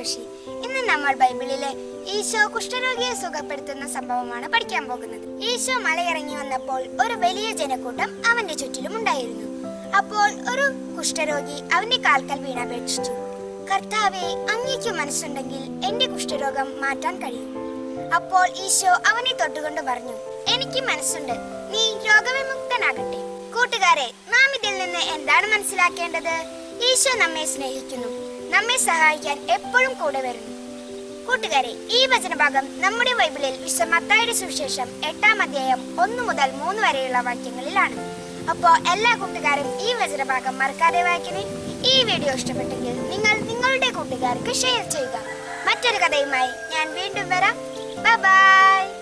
ശശി ഇന്ന് നമ്മൾ ബൈബിളിലെ ഈശോ കുഷ്ഠരോഗിയെ സുഖപ്പെടുത്തുന്ന സംഭവമാണ് പഠിക്കാൻ പോകുന്നത് ഈശോ മലയിറങ്ങി വന്നപ്പോൾ ഒരു വലിയ ജനക്കൂട്ടം അവന്റെ ചുറ്റിലും ഉണ്ടായിരുന്നു അപ്പോൾ ഒരു കുഷ്ഠരോഗി അവന്റെ കാൽക്കൽ വീണപേക്ഷിച്ചു കർത്താവെ അങ്ങേക്ക് മനസ്സുണ്ടെങ്കിൽ എന്റെ കുഷ്ഠരോഗം മാറ്റാൻ കഴിയും അപ്പോൾ ഈശോ അവനെ തൊട്ടുകൊണ്ട് പറഞ്ഞു എനിക്ക് മനസ്സുണ്ട് നീ രോഗവിമുക്തനാകട്ടെ കൂട്ടുകാരെ നാം ഇതിൽ നിന്ന് എന്താണ് മനസ്സിലാക്കേണ്ടത് ഈശോ നമ്മെ സ്നേഹിക്കുന്നു നമ്മെ സഹായിക്കാൻ എപ്പോഴും കൂടെ വരുന്നു കൂട്ടുകാരെ ഈ വചനഭാഗം നമ്മുടെ ബൈബിളിൽ വിശ്വ മത്തായുടെ സുവിശേഷം എട്ടാം അധ്യായം ഒന്ന് മുതൽ മൂന്ന് വരെയുള്ള വാക്യങ്ങളിലാണ് അപ്പോൾ എല്ലാ കൂട്ടുകാരും ഈ വചനഭാഗം മറക്കാതെ വായിക്കണേ ഈ വീഡിയോ ഇഷ്ടപ്പെട്ടെങ്കിൽ നിങ്ങൾ നിങ്ങളുടെ കൂട്ടുകാർക്ക് ഷെയർ ചെയ്യുക മറ്റൊരു കഥയുമായി ഞാൻ വീണ്ടും വരാം ബൈ